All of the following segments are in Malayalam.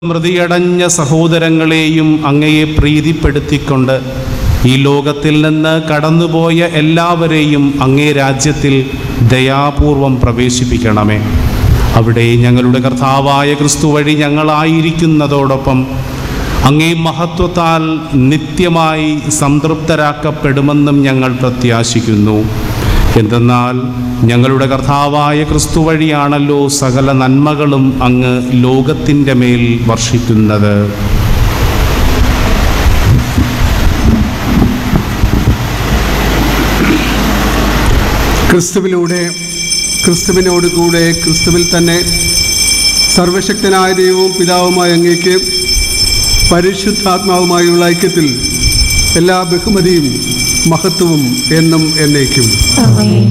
മൃതിയടഞ്ഞ സഹോദരങ്ങളെയും അങ്ങയെ പ്രീതിപ്പെടുത്തിക്കൊണ്ട് ഈ ലോകത്തിൽ നിന്ന് കടന്നുപോയ എല്ലാവരെയും അങ്ങേ രാജ്യത്തിൽ ദയാപൂർവം പ്രവേശിപ്പിക്കണമേ അവിടെ ഞങ്ങളുടെ കർത്താവായ ക്രിസ്തു വഴി ഞങ്ങളായിരിക്കുന്നതോടൊപ്പം അങ്ങേ മഹത്വത്താൽ നിത്യമായി സംതൃപ്തരാക്കപ്പെടുമെന്നും ഞങ്ങൾ പ്രത്യാശിക്കുന്നു എന്തെന്നാൽ ഞങ്ങളുടെ കർത്താവായ ക്രിസ്തു വഴിയാണല്ലോ സകല നന്മകളും അങ്ങ് ലോകത്തിൻ്റെ മേൽ വർഷിക്കുന്നത് ക്രിസ്തുവിലൂടെ ക്രിസ്തുവിനോട് കൂടെ ക്രിസ്തുവിൽ തന്നെ സർവശക്തനായ ദൈവവും പിതാവുമായ അങ്ങേക്ക് പരിശുദ്ധാത്മാവുമായുള്ള ഐക്യത്തിൽ എല്ലാ ബഹുമതിയും മഹത്വവും എന്നും എന്നേക്കും ആമേൻ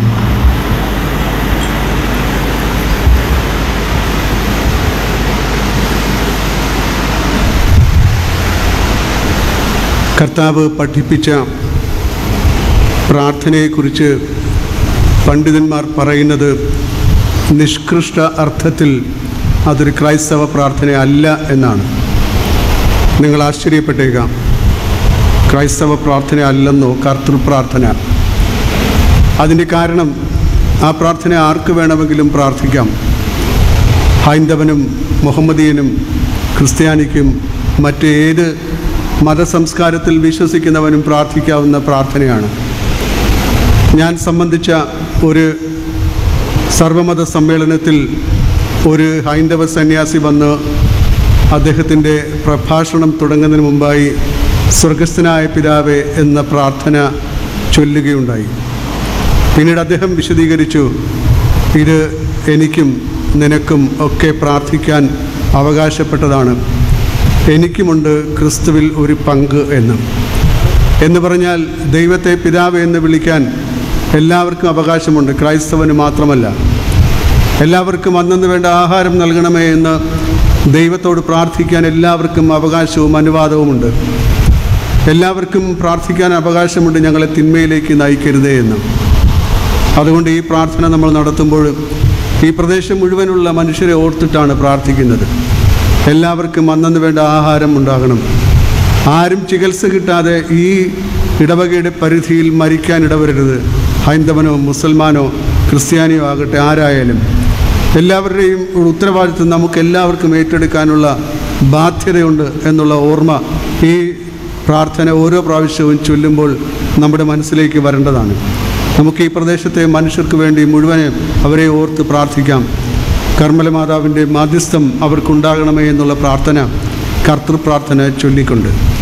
കർത്താവ് പഠിപ്പിച്ച പ്രാർത്ഥനയെക്കുറിച്ച് പണ്ഡിതന്മാർ പറയുന്നത് നിഷ്കൃഷ്ട അർത്ഥത്തിൽ അതൊരു ക്രൈസ്തവ പ്രാർത്ഥന അല്ല എന്നാണ് നിങ്ങൾ ആശ്ചര്യപ്പെട്ടേക്കാം ക്രൈസ്തവ പ്രാർത്ഥന അല്ലെന്നോ കർത്തൃപ്രാർത്ഥന അതിൻ്റെ കാരണം ആ പ്രാർത്ഥന ആർക്ക് വേണമെങ്കിലും പ്രാർത്ഥിക്കാം ഹൈന്ദവനും മുഹമ്മദീയനും ക്രിസ്ത്യാനിക്കും മറ്റേത് മതസംസ്കാരത്തിൽ വിശ്വസിക്കുന്നവനും പ്രാർത്ഥിക്കാവുന്ന പ്രാർത്ഥനയാണ് ഞാൻ സംബന്ധിച്ച ഒരു സർവമത സമ്മേളനത്തിൽ ഒരു ഹൈന്ദവ സന്യാസി വന്ന് അദ്ദേഹത്തിൻ്റെ പ്രഭാഷണം തുടങ്ങുന്നതിന് മുമ്പായി സ്വർഗസ്ഥനായ പിതാവേ എന്ന പ്രാർത്ഥന ചൊല്ലുകയുണ്ടായി പിന്നീട് അദ്ദേഹം വിശദീകരിച്ചു ഇത് എനിക്കും നിനക്കും ഒക്കെ പ്രാർത്ഥിക്കാൻ അവകാശപ്പെട്ടതാണ് എനിക്കുമുണ്ട് ക്രിസ്തുവിൽ ഒരു പങ്ക് എന്ന് എന്ന് പറഞ്ഞാൽ ദൈവത്തെ പിതാവ് എന്ന് വിളിക്കാൻ എല്ലാവർക്കും അവകാശമുണ്ട് ക്രൈസ്തവന് മാത്രമല്ല എല്ലാവർക്കും അന്നു വേണ്ട ആഹാരം നൽകണമേ എന്ന് ദൈവത്തോട് പ്രാർത്ഥിക്കാൻ എല്ലാവർക്കും അവകാശവും അനുവാദവുമുണ്ട് എല്ലാവർക്കും പ്രാർത്ഥിക്കാൻ അവകാശമുണ്ട് ഞങ്ങളെ തിന്മയിലേക്ക് നയിക്കരുതേ എന്ന് അതുകൊണ്ട് ഈ പ്രാർത്ഥന നമ്മൾ നടത്തുമ്പോൾ ഈ പ്രദേശം മുഴുവനുള്ള മനുഷ്യരെ ഓർത്തിട്ടാണ് പ്രാർത്ഥിക്കുന്നത് എല്ലാവർക്കും അന്നു വേണ്ട ആഹാരം ഉണ്ടാകണം ആരും ചികിത്സ കിട്ടാതെ ഈ ഇടവകയുടെ പരിധിയിൽ മരിക്കാൻ ഇടവരരുത് ഹൈന്ദവനോ മുസൽമാനോ ക്രിസ്ത്യാനിയോ ആകട്ടെ ആരായാലും എല്ലാവരുടെയും ഒരു ഉത്തരവാദിത്വം നമുക്ക് എല്ലാവർക്കും ഏറ്റെടുക്കാനുള്ള ബാധ്യതയുണ്ട് എന്നുള്ള ഓർമ്മ ഈ പ്രാർത്ഥന ഓരോ പ്രാവശ്യവും ചൊല്ലുമ്പോൾ നമ്മുടെ മനസ്സിലേക്ക് വരേണ്ടതാണ് നമുക്ക് ഈ പ്രദേശത്തെ മനുഷ്യർക്ക് വേണ്ടി മുഴുവനും അവരെ ഓർത്ത് പ്രാർത്ഥിക്കാം കർമ്മല മാതാവിൻ്റെ മാധ്യസ്ഥം അവർക്കുണ്ടാകണമേ എന്നുള്ള പ്രാർത്ഥന കർത്തൃപ്രാർത്ഥന ചൊല്ലിക്കൊണ്ട്